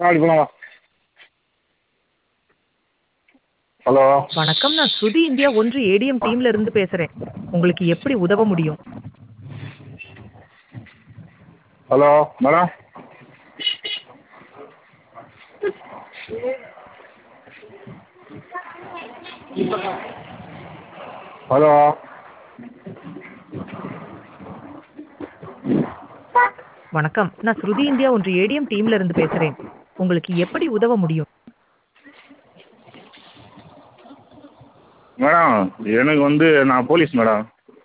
நாளைக்கு போலாம் வா ஹலோ வணக்கம் நான் ஸ்ருதி இந்தியா ஒன்று ஏடிஎம் டீம்ல இருந்து பேசுறேன் உங்களுக்கு எப்படி உதவ முடியும் ஹலோ மேடம் ஹலோ வணக்கம் நான் ஸ்ருதி இந்தியா ஒன்று ஏடிஎம் டீம்ல இருந்து பேசுறேன் உங்களுக்கு எப்படி உதவ முடியும் மேடம் எனக்கு வந்து நான் போலீஸ் மேடம்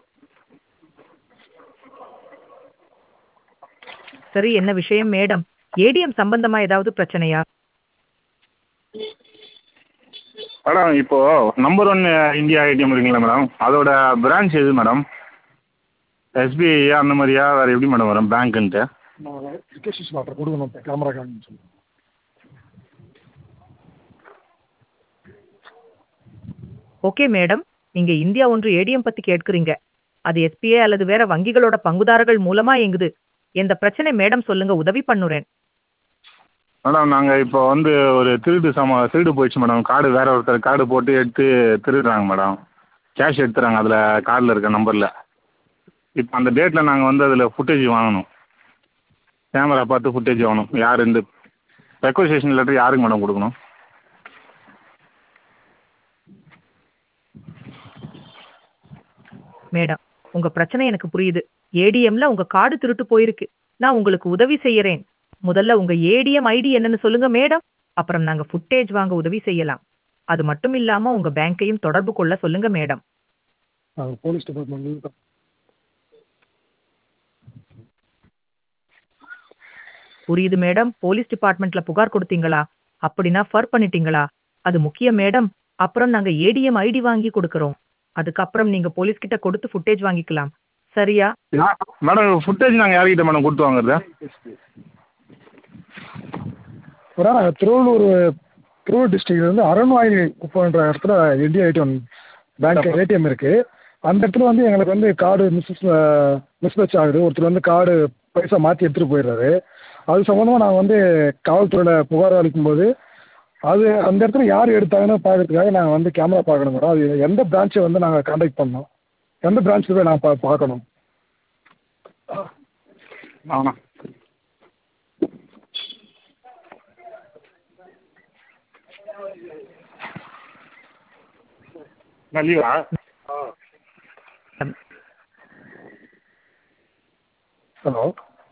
சரி என்ன விஷயம் மேடம் ஏடிஎம் சம்பந்தமா ஏதாவது பிரச்சனையா மேடம் இப்போ நம்பர் ஒன் இந்தியா ஏடிஎம் இருக்குங்களா மேடம் அதோட பிரான்ச் எது மேடம் எஸ்பிஐ அந்த மாதிரியா வேறு எப்படி மேடம் வரும் பேங்க்குன்ட்டு நான் ரிக்வெஸ்ட் வாட்டர் கொடுக்கணும் கேமரா காமின்னு சொல்லி ஓகே மேடம் நீங்க இந்தியா ஒன்று ஏடிஎம் பத்தி கேட்குறீங்க அது எஸ்பிஐ அல்லது வேற வங்கிகளோட பங்குதாரர்கள் மூலமா இயங்குது எந்த பிரச்சனை மேடம் சொல்லுங்க உதவி பண்ணுறேன் மேடம் நாங்கள் இப்போ வந்து ஒரு திருடு சம திருடு போயிடுச்சு மேடம் கார்டு வேற ஒருத்தர் கார்டு போட்டு எடுத்து திருடுறாங்க மேடம் கேஷ் எடுத்துறாங்க அதில் கார்டில் இருக்க நம்பரில் இப்போ அந்த டேட்டில் நாங்கள் வந்து அதில் ஃபுட்டேஜ் வாங்கணும் கேமரா பார்த்து ஃபுட்டேஜ் வாங்கணும் யார் இந்த ரெக்வஸ்டேஷன் லெட்டர் யாருக்கு மேடம் கொடுக்கணும் மேடம் உங்க பிரச்சனை எனக்கு புரியுது ஏடிஎம்ல உங்க கார்டு திருட்டு போயிருக்கு நான் உங்களுக்கு உதவி செய்யறேன் முதல்ல உங்க ஏடிஎம் ஐடி என்னன்னு சொல்லுங்க மேடம் அப்புறம் நாங்க ஃபுட்டேஜ் வாங்க உதவி செய்யலாம் அது மட்டும் இல்லாம உங்க பேங்கையும் தொடர்பு கொள்ள சொல்லுங்க மேடம் நாங்கள் போலீஸ் டிபார்ட்மெண்ட் புரியுது மேடம் போலீஸ் டிபார்ட்மெண்ட்ல புகார் கொடுத்தீங்களா அப்படின்னா ஃபர் பண்ணிட்டீங்களா அது முக்கியம் மேடம் அப்புறம் நாங்க ஏடிஎம் ஐடி வாங்கி கொடுக்கறோம் அதுக்கப்புறம் நீங்க போலீஸ் கிட்ட கொடுத்து ஃபுட்டேஜ் வாங்கிக்கலாம் சரியா மேடம் ஃபுட்டேஜ் நாங்கள் யார்கிட்ட மேடம் கொடுத்து வாங்குறது ஒரு நாள் திருவள்ளூர் திருவள்ளூர் டிஸ்ட்ரிக்ட்ல இருந்து அருண்வாயி குப்பம்ன்ற இடத்துல இந்தியா ஏடிஎம் பேங்க் ஏடிஎம் இருக்கு அந்த இடத்துல வந்து எங்களுக்கு வந்து கார்டு மிஸ் மிஸ்மேட்ச் ஆகுது ஒருத்தர் வந்து கார்டு பைசா மாற்றி எடுத்துகிட்டு போயிடுறாரு அது சம்மந்தமாக நான் வந்து காவல்துறையில் புகார் அளிக்கும்போது அது அந்த இடத்துல யார் எடுத்தாங்கன்னு பார்க்கறதுக்காக நாங்கள் வந்து கேமரா பார்க்கணும் மேடம் அது எந்த பிரான்ச்சை வந்து நாங்கள் காண்டாக்ட் பண்ணோம் எந்த பிரான்ச்சில் போய் நான் பா பார்க்கணும் ஆமாம் நான் லீவா ஹலோ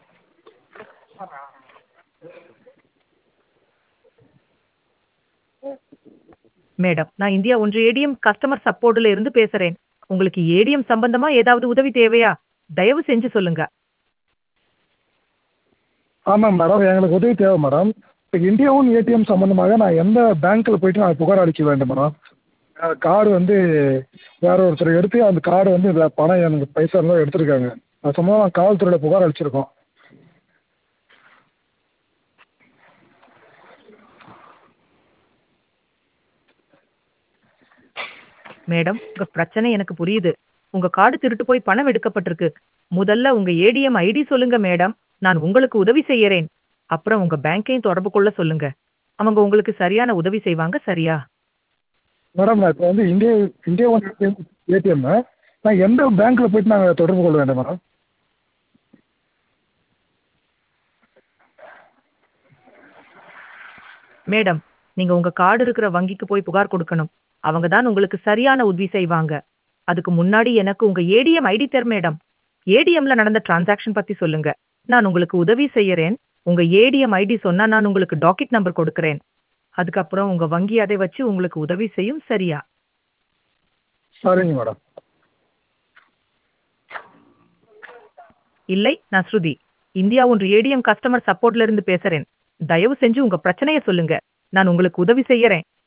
மேடம் நான் இந்தியா ஒன்று ஏடிஎம் கஸ்டமர் சப்போர்ட்ல இருந்து பேசுறேன் உங்களுக்கு ஏடிஎம் சம்பந்தமா ஏதாவது உதவி தேவையா தயவு செஞ்சு சொல்லுங்க ஆமாம் மேடம் எங்களுக்கு உதவி தேவை மேடம் இப்போ இந்தியா ஒன் ஏடிஎம் சம்மந்தமாக நான் எந்த பேங்க்கில் போயிட்டு நான் புகார் அளிக்க வேண்டும் மேடம் கார்டு வந்து வேற ஒருத்தர் எடுத்து அந்த கார்டு வந்து இதில் பணம் எனக்கு பைசா இருந்தால் எடுத்திருக்காங்க அது சம்மந்தமாக நான் காவல்துறையில் புகார் அளிச்சிருக்கோம் மேடம் உங்க பிரச்சனை எனக்கு புரியுது உங்க கார்டு திருட்டு போய் பணம் எடுக்கப்பட்டிருக்கு முதல்ல உங்க ஏடிஎம் ஐடி சொல்லுங்க மேடம் நான் உங்களுக்கு உதவி செய்யறேன் அப்புறம் உங்க பேங்கையும் தொடர்பு கொள்ள சொல்லுங்க அவங்க உங்களுக்கு சரியான உதவி செய்வாங்க சரியா மேடம் நான் இப்போ வந்து India India one ATM ATM நான் எந்த பேங்க்கில் போயிட்டு நாங்கள் தொடர்பு கொள்ள வேண்டும் மேடம் மேடம் நீங்க உங்க கார்டு இருக்கிற வங்கிக்கு போய் புகார் கொடுக்கணும் அவங்க தான் உங்களுக்கு சரியான உதவி செய்வாங்க அதுக்கு முன்னாடி எனக்கு உங்க ஏடிஎம் ஐடி தர் மேடம் ஏடிஎம்ல நடந்த டிரான்சாக்ஷன் பத்தி சொல்லுங்க நான் உங்களுக்கு உதவி செய்யறேன் உங்க ஏடிஎம் ஐடி சொன்னா நான் உங்களுக்கு டாக்கெட் நம்பர் கொடுக்கறேன் அதுக்கப்புறம் உங்க வங்கி அதை வச்சு உங்களுக்கு உதவி செய்யும் சரியா சரிங்க மேடம் இல்லை நான் ஸ்ருதி இந்தியா ஒன்று ஏடிஎம் கஸ்டமர் சப்போர்ட்ல இருந்து பேசுறேன் தயவு செஞ்சு உங்க பிரச்சனைய சொல்லுங்க நான் உங்களுக்கு உதவி செய்யறேன்